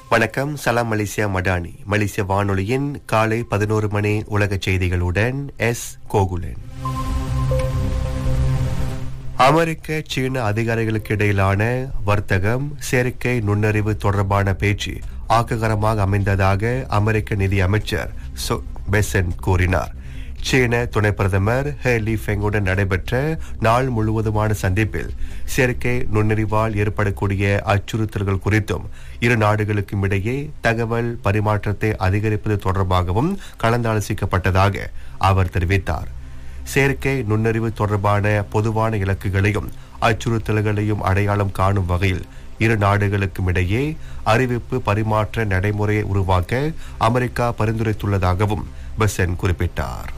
வணக்கம் சலாம் மலேசியா மடானி மலேசிய வானொலியின் காலை பதினோரு மணி உலக செய்திகளுடன் எஸ் கோகுலன் அமெரிக்க சீன அதிகாரிகளுக்கு இடையிலான வர்த்தகம் செயற்கை நுண்ணறிவு தொடர்பான பேச்சு ஆக்ககரமாக அமைந்ததாக அமெரிக்க நிதி அமைச்சர் சோ பெசன் கூறினார் சீன துணை பிரதமர் ஹே லீ ஃபெங்குடன் நடைபெற்ற நாள் முழுவதுமான சந்திப்பில் செயற்கை நுண்ணறிவால் ஏற்படக்கூடிய அச்சுறுத்தல்கள் குறித்தும் இரு நாடுகளுக்கும் இடையே தகவல் பரிமாற்றத்தை அதிகரிப்பது தொடர்பாகவும் கலந்தாலோசிக்கப்பட்டதாக அவர் தெரிவித்தார் செயற்கை நுண்ணறிவு தொடர்பான பொதுவான இலக்குகளையும் அச்சுறுத்தல்களையும் அடையாளம் காணும் வகையில் இரு நாடுகளுக்கும் இடையே அறிவிப்பு பரிமாற்ற நடைமுறையை உருவாக்க அமெரிக்கா பரிந்துரைத்துள்ளதாகவும் பெசன் குறிப்பிட்டார்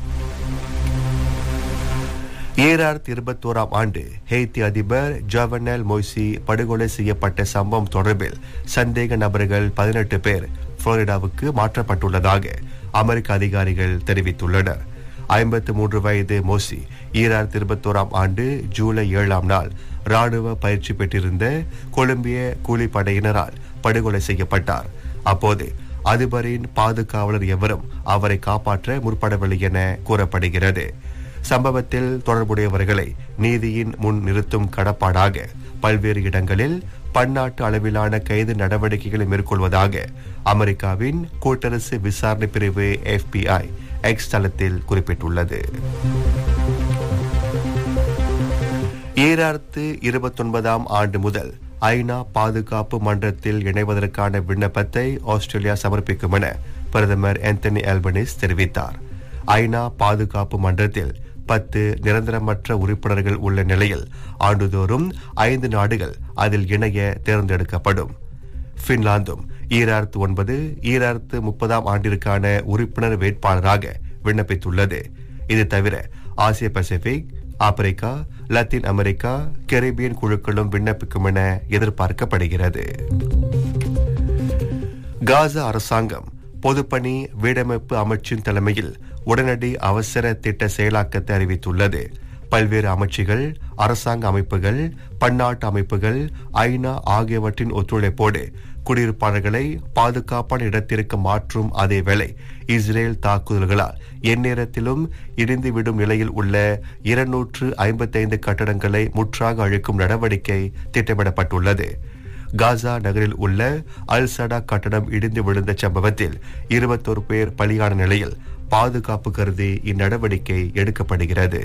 ஈராயிரத்தி இருபத்தோராம் ஆண்டு ஹெய்தி அதிபர் ஜவனல் மொய்சி படுகொலை செய்யப்பட்ட சம்பவம் தொடர்பில் சந்தேக நபர்கள் பதினெட்டு பேர் புளோரிடாவுக்கு மாற்றப்பட்டுள்ளதாக அமெரிக்க அதிகாரிகள் தெரிவித்துள்ளனர் ஐம்பத்து மூன்று வயது மோசி ஈராயிரத்தி இருபத்தோராம் ஆண்டு ஜூலை ஏழாம் நாள் ராணுவ பயிற்சி பெற்றிருந்த கொலம்பிய கூலிப்படையினரால் படுகொலை செய்யப்பட்டார் அப்போது அதிபரின் பாதுகாவலர் எவரும் அவரை காப்பாற்ற முற்படவில்லை என கூறப்படுகிறது சம்பவத்தில் தொடர்புடையவர்களை நீதியின் முன் நிறுத்தும் கடப்பாடாக பல்வேறு இடங்களில் பன்னாட்டு அளவிலான கைது நடவடிக்கைகளை மேற்கொள்வதாக அமெரிக்காவின் கூட்டரசு விசாரணை பிரிவு எஃபிஐ எக்ஸ் தளத்தில் குறிப்பிட்டுள்ளது ஈராயிரத்து இருபத்தொன்பதாம் ஆண்டு முதல் ஐநா பாதுகாப்பு மன்றத்தில் இணைவதற்கான விண்ணப்பத்தை ஆஸ்திரேலியா சமர்ப்பிக்கும் என பிரதமர் ஆந்தனி ஆல்பனிஸ் தெரிவித்தார் ஐநா பாதுகாப்பு மன்றத்தில் பத்து நிரந்தரமற்ற உறுப்பினர்கள் உள்ள நிலையில் ஆண்டுதோறும் ஐந்து நாடுகள் அதில் இணைய தேர்ந்தெடுக்கப்படும் பின்லாந்தும் ஈராயிரத்து ஒன்பது ஈராயிரத்து முப்பதாம் ஆண்டிற்கான உறுப்பினர் வேட்பாளராக விண்ணப்பித்துள்ளது இது தவிர Asia Pacific Africa Latin America Caribbean குழுக்களும் விண்ணப்பிக்கும் என எதிர்பார்க்கப்படுகிறது காசா அரசாங்கம் பொதுப்பணி வீடமைப்பு அமைச்சின் தலைமையில் உடனடி அவசர திட்ட செயலாக்கத்தை அறிவித்துள்ளது பல்வேறு அமைச்சுகள் அரசாங்க அமைப்புகள் பன்னாட்டு அமைப்புகள் ஐநா ஆகியவற்றின் ஒத்துழைப்போடு குடியிருப்பாளர்களை பாதுகாப்பான இடத்திற்கு மாற்றும் அதேவேளை இஸ்ரேல் தாக்குதல்களால் எந்நேரத்திலும் இடிந்துவிடும் நிலையில் உள்ள இருநூற்று ஐம்பத்தைந்து கட்டடங்களை முற்றாக அழிக்கும் நடவடிக்கை திட்டமிடப்பட்டுள்ளது காசா நகரில் உள்ள அல் சடா கட்டடம் இடிந்து விழுந்த சம்பவத்தில் இருபத்தொரு பேர் பலியான நிலையில் பாதுகாப்பு கருதி இந்நடவடிக்கை எடுக்கப்படுகிறது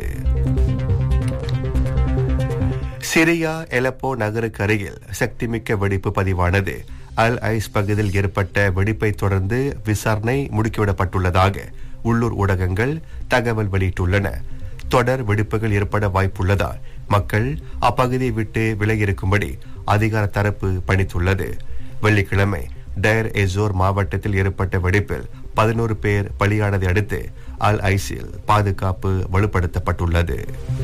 சிரியா எலப்போ நகருக்கு அருகில் சக்திமிக்க வெடிப்பு பதிவானது அல் ஐஸ் பகுதியில் ஏற்பட்ட வெடிப்பை தொடர்ந்து விசாரணை முடுக்கிவிடப்பட்டுள்ளதாக உள்ளூர் ஊடகங்கள் தகவல் வெளியிட்டுள்ளன தொடர் வெடிப்புகள் ஏற்பட வாய்ப்புள்ளதால் மக்கள் அப்பகுதியை விட்டு விலகியிருக்கும்படி அதிகார தரப்பு பணித்துள்ளது வெள்ளிக்கிழமை டயர் எசோர் மாவட்டத்தில் ஏற்பட்ட வெடிப்பில் பதினோரு பேர் பலியானதை அடுத்து அல் ஐஸில் பாதுகாப்பு வலுப்படுத்தப்பட்டுள்ளது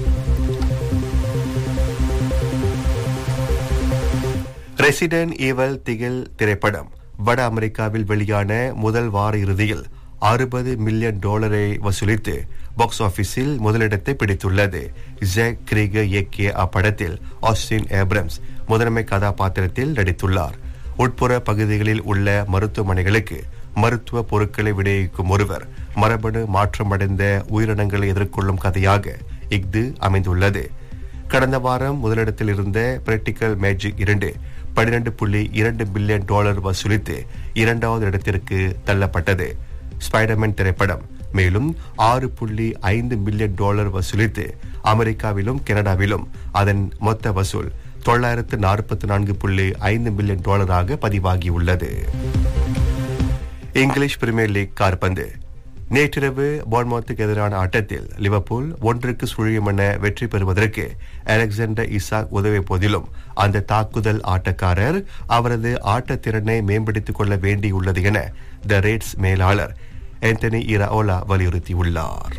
ரெசிடென்ட் ஈவல் திகில் திரைப்படம் வட அமெரிக்காவில் வெளியான முதல் வார இறுதியில் அறுபது மில்லியன் டாலரை வசூலித்து பாக்ஸ் ஆபீஸில் முதலிடத்தை பிடித்துள்ளது ஜெக் கிரீகர் இயக்கிய அப்படத்தில் ஆஸ்டின் ஏப்ரம்ஸ் முதன்மை கதாபாத்திரத்தில் நடித்துள்ளார் உட்புற பகுதிகளில் உள்ள மருத்துவமனைகளுக்கு மருத்துவ பொருட்களை விநியோகிக்கும் ஒருவர் மரபணு மாற்றமடைந்த உயிரினங்களை எதிர்கொள்ளும் கதையாக இஃது அமைந்துள்ளது கடந்த வாரம் முதலிடத்தில் இருந்த பிராக்டிக்கல் மேஜிக் இரண்டு பன்னிரண்டு புள்ளி இரண்டு பில்லியன் டாலர் வசூலித்து இரண்டாவது இடத்திற்கு தள்ளப்பட்டது ஸ்பைடர்மேன் திரைப்படம் மேலும் ஆறு புள்ளி ஐந்து மில்லியன் டாலர் வசூலித்து அமெரிக்காவிலும் கனடாவிலும் அதன் மொத்த வசூல் தொள்ளாயிரத்து நாற்பத்தி நான்கு புள்ளி ஐந்து மில்லியன் டாலராக பதிவாகியுள்ளது இங்கிலீஷ் பிரீமியர் லீக் கார்பந்து நேற்றிரவு போர்மோத்துக்கு எதிரான ஆட்டத்தில் லிவர்பூல் ஒன்றுக்கு சுழியும் என வெற்றி பெறுவதற்கு அலெக்சாண்டர் இசாக் உதவிய போதிலும் அந்த தாக்குதல் ஆட்டக்காரர் அவரது ஆட்டத்திறனை மேம்படுத்திக் கொள்ள வேண்டியுள்ளது என த ரேட்ஸ் மேலாளர் ஆந்தனி இராஓலா வலியுறுத்தியுள்ளார்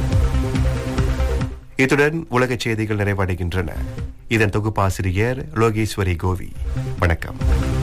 இத்துடன் உலக செய்திகள் நிறைவடைகின்றன இதன் தொகுப்பாசிரியர் லோகேஸ்வரி கோவி வணக்கம்